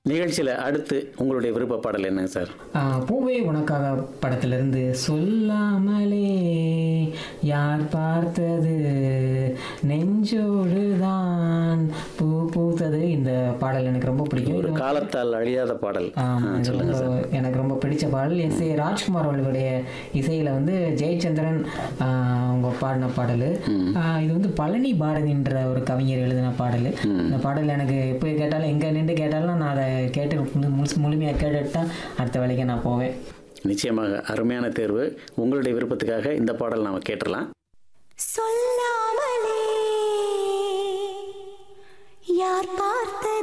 நிகழ்ச்சியில் அடுத்து உங்களுடைய விருப்ப பாடல் என்னங்க சார் ஆ, பூவே உனக்காக படத்திலிருந்து சொல்லாமலே யார் பார்த்தது நெஞ்சோடு தான் பூ பூத்தது இந்த பாடல் எனக்கு ரொம்ப பிடிக்கும் ஒரு காலத்தால் அழியாத பாடல் ஆமா, இது ரொம்ப எனக்கு ரொம்ப பிடிச்ச பாடல் எஸ் ஏ ராஜ்குமார் அவர்களுடைய இசையில வந்து ஜெயச்சந்திரன் ஆ, அவங்க பாடின பாடல் இது வந்து பழனி பாரதின்ற ஒரு கவிஞர் எழுதின பாடல் இந்த பாடல் எனக்கு எப்போ கேட்டாலும் எங்கே நின்று கேட்டாலும் நான் அதை கேட்டு முழு- முழுசு முழுமையாக கேட்டுட்டு தான் அடுத்த வேலைக்கு நான் போவேன் நிச்சயமாக அருமையான தேர்வு உங்களுடைய விருப்பத்துக்காக இந்த பாடல் நாம கேட்டுடலாம் சொல்லாமலே யார் பார்த்தது